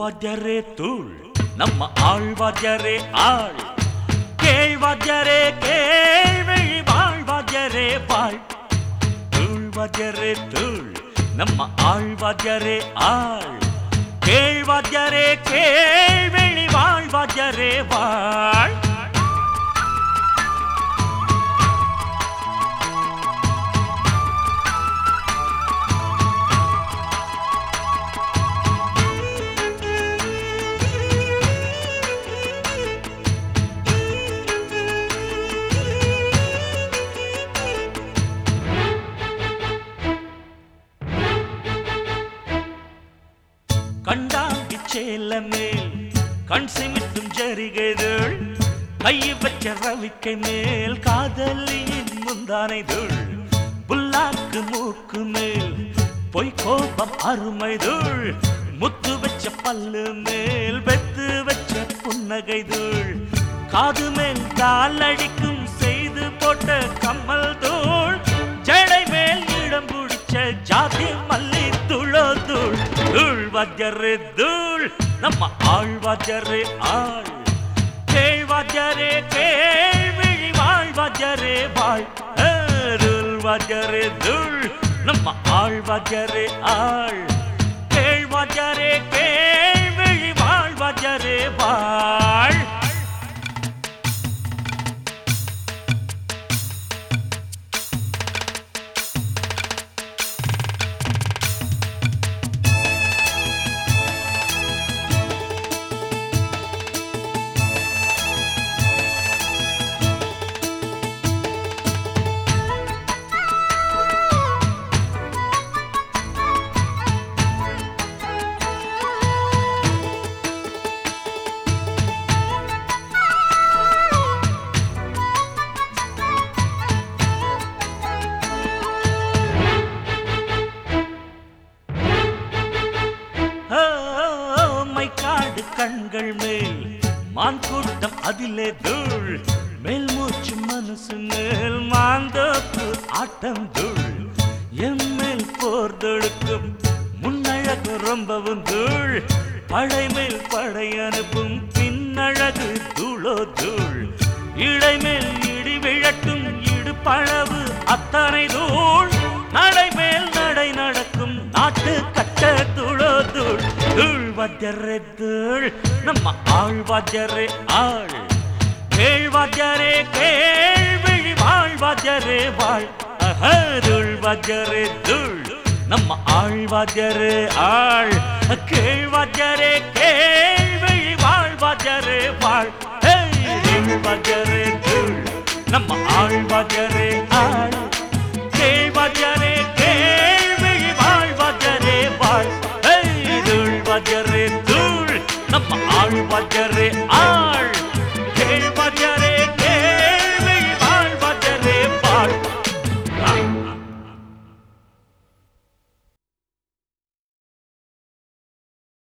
வாத்தியாரே தூள் நம்ம ஆழ்வாத்தியாரே ஆள் கேழ்வாத்தியாரே கேள்வி வாழ்வாத்தியாரே வாழ் தூள் வாத்தியாரே தூள் நம்ம ஆழ்வாத்தியாரே ஆள் கேழ்வாத்தியாரே கேள்வி வாழ்வாத்தியாரே வாழ் கண்டாங்கி சேல மேல் கண் சிமிட்டும் ஜரிகைதள் கையை வச்ச ரவிக்கை மேல் காதலியின் முந்தானைதுள் புல்லாக்கு மூக்கு மேல் பொய் கோபம் அருமைதுள் முத்து வச்ச பல்லு மேல் வெத்து வச்ச புன்னகைதுள் காது மேல் காலடிக்கும் செய்து போட்ட கம்மல் தூள் ஜடை மேல் இடம் பிடிச்ச ஜாதி மல்லி துளோ தூள் தூள் வாத்தியாரே தூள் நம்ம ஆள் வாத்தியாரே ஆள் கேள் வாத்தியாரே கேள்விழி வாழ் வாத்தியாரே வாழ் ஆ, தூள் வாத்தியாரே தூள் நம்ம ஆள் வாத்தியாரே ஆள் கேள் வாத்தியாரே கேள்விழி வாழ் வாத்தியாரே வாழ் மைக்காடு கண்கள் மேல் மான் கூட்டம் அதிலே தூள் மேல் மூச்சு மனசு மேல் மாந்தோப்பு ஆட்டம் தூள் என் மேல் போர் தொடுக்கும் முன்னழகு ரொம்பவும் தூள் படை மேல் படை அனுப்பும் பின்னழகு தூளோ தூள் இடை மேல் இடி விழட்டும் இடுப்பளவு அத்தனை தூள் நடை மேல் நடை நடக்கும் நாட்டு கட்ட தூளோ தூள் தூள் வாத்தியரே தூள் நம்ம ஆள் வாத்தியரே ஆள் கேள் வாத்தியரே கேள்விழி வாழ் வாத்தியரே வாழ் அஹ, தூள் வாத்தியரே தூள் நம்ம ஆள் வாத்தியரே ஆள் கேள் வாத்தியரே கேள்விழி வாழ் வாத்தியரே வாழ் ஹே, தூள் வாத்தியரே தூள் நம்ம ஆள் வாத்தியரே ஆள்